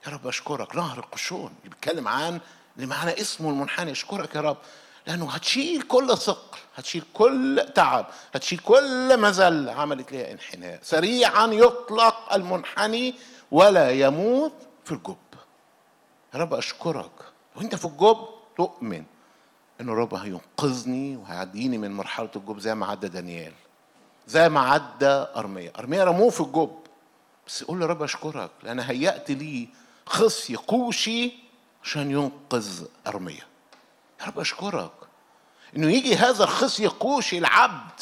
يا رب اشكرك نهر القشون بيتكلم عن اللي معنى اسمه المنحني اشكرك يا رب لانه هتشيل كل ثقل هتشيل كل تعب هتشيل كل مذله عملت ليها انحناء سريعا يطلق المنحني ولا يموت في الجب يا رب اشكرك وانت في الجب تؤمن انه الرب هينقذني وهيعديني من مرحله الجب زي ما عدى دانيال زي ما عدى ارميا ارميا رموه في الجب بس يقول له رب اشكرك لان هيأت لي خصي قوشي عشان ينقذ ارميا يا رب اشكرك انه يجي هذا الخصي قوشي العبد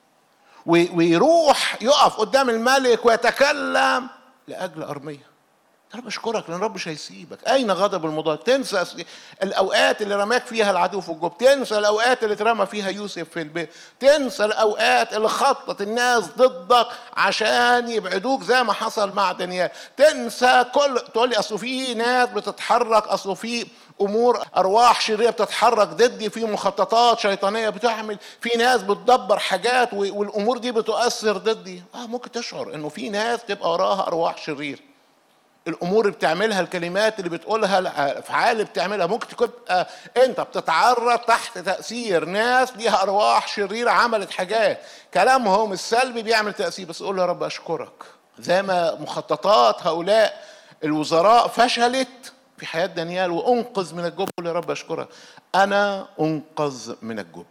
ويروح يقف قدام الملك ويتكلم لاجل ارميا يا رب اشكرك لان رب مش هيسيبك اين غضب المضاد تنسى الاوقات اللي رماك فيها العدو في الجب تنسى الاوقات اللي اترمى فيها يوسف في البيت تنسى الاوقات اللي خطط الناس ضدك عشان يبعدوك زي ما حصل مع دانيال تنسى كل تقول لي اصل في ناس بتتحرك اصل في امور ارواح شريره بتتحرك ضدي في مخططات شيطانيه بتعمل في ناس بتدبر حاجات والامور دي بتؤثر ضدي اه ممكن تشعر انه في ناس تبقى وراها ارواح شريره الامور اللي بتعملها الكلمات اللي بتقولها الافعال اللي بتعملها ممكن تبقى انت بتتعرض تحت تاثير ناس ليها ارواح شريره عملت حاجات كلامهم السلبي بيعمل تاثير بس قول يا رب اشكرك زي ما مخططات هؤلاء الوزراء فشلت في حياه دانيال وانقذ من الجب يا رب اشكرك انا انقذ من الجب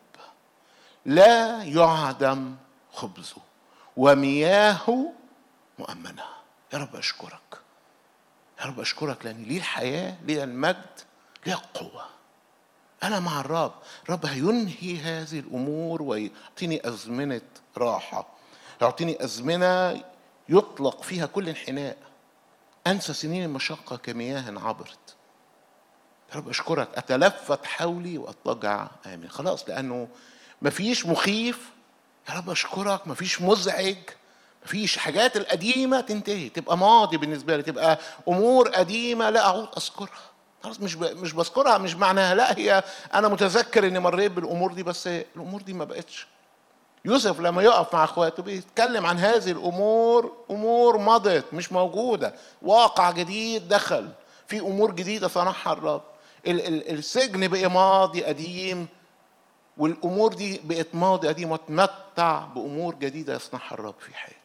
لا يعدم خبزه ومياهه مؤمنه يا رب اشكرك يا رب اشكرك لان ليه الحياه ليه المجد ليه القوه انا مع الرب الرب هينهي هذه الامور ويعطيني ازمنه راحه يعطيني ازمنه يطلق فيها كل انحناء انسى سنين المشقه كمياه عبرت يا رب اشكرك اتلفت حولي واضطجع امين خلاص لانه مفيش مخيف يا رب اشكرك مفيش مزعج مفيش حاجات القديمه تنتهي تبقى ماضي بالنسبه لي تبقى امور قديمه لا اعود اذكرها خلاص مش مش بذكرها مش معناها لا هي انا متذكر اني مريت بالامور دي بس الامور دي ما بقتش يوسف لما يقف مع اخواته بيتكلم عن هذه الامور امور مضت مش موجوده واقع جديد دخل في امور جديده صنعها الرب السجن بقى ماضي قديم والامور دي بقت ماضي قديم واتمتع بامور جديده يصنعها الرب في حياتي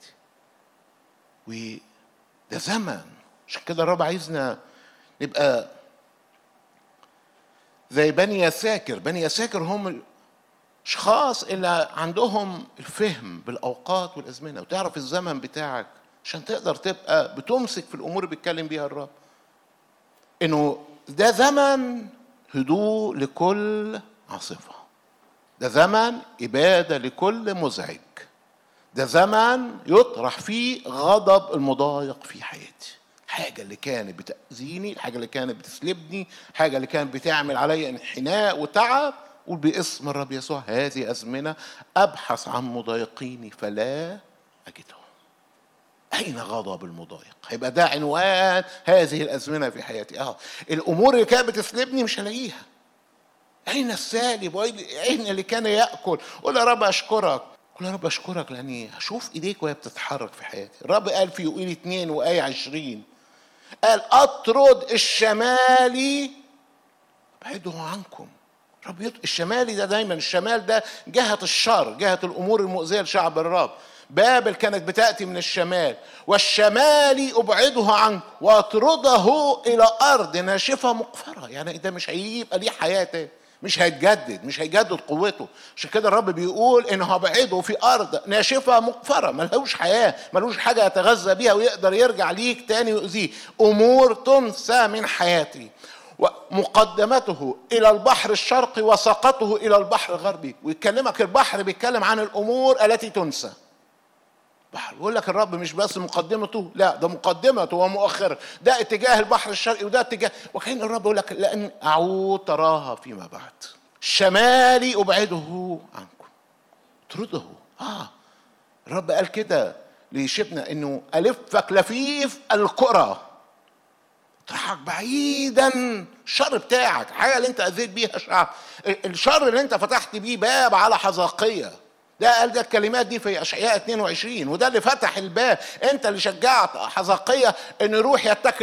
وده زمن عشان كده الرب عايزنا نبقى زي بني يساكر بني يساكر هم الاشخاص اللي عندهم الفهم بالاوقات والازمنه وتعرف الزمن بتاعك عشان تقدر تبقى بتمسك في الامور اللي بيتكلم بيها الرب انه ده زمن هدوء لكل عاصفه ده زمن اباده لكل مزعج ده زمن يطرح فيه غضب المضايق في حياتي الحاجة اللي كانت بتأذيني الحاجة اللي كانت بتسلبني الحاجة اللي كانت بتعمل علي انحناء وتعب قول باسم الرب يسوع هذه أزمنة أبحث عن مضايقيني فلا أجدهم أين غضب المضايق؟ هيبقى ده عنوان هذه الأزمنة في حياتي أه الأمور اللي كانت بتسلبني مش هلاقيها أين السالب وأين اللي كان يأكل؟ قول يا رب أشكرك قل يا رب اشكرك لاني هشوف ايديك وهي بتتحرك في حياتي الرب قال في يوئيل 2 وايه 20 قال اطرد الشمالي ابعده عنكم رب يط... الشمالي ده دايما الشمال ده جهة الشر جهة الأمور المؤذية لشعب الرب بابل كانت بتأتي من الشمال والشمالي أبعده عنك وأطرده إلى أرض ناشفة مقفرة يعني ده مش هيبقى ليه حياة تاني مش هيتجدد مش هيجدد قوته عشان كده الرب بيقول انه هبعده في ارض ناشفه مقفره ملهوش حياه ملوش حاجه يتغذى بيها ويقدر يرجع ليك تاني ويؤذيه امور تنسى من حياتي ومقدمته الى البحر الشرقي وسقطه الى البحر الغربي ويكلمك البحر بيتكلم عن الامور التي تنسى بحر يقول لك الرب مش بس مقدمته لا ده مقدمته ومؤخره ده اتجاه البحر الشرقي وده اتجاه وكان الرب يقول لك لان اعود تراها فيما بعد شمالي ابعده عنكم اطرده اه الرب قال كده لشبنا انه الفك لفيف القرى اطرحك بعيدا الشر بتاعك الحاجه اللي انت اذيت بيها شعب الشر اللي انت فتحت بيه باب على حذاقيه ده قال ده الكلمات دي في اشعياء 22 وده اللي فتح الباب انت اللي شجعت حذقيه انه يروح يتكل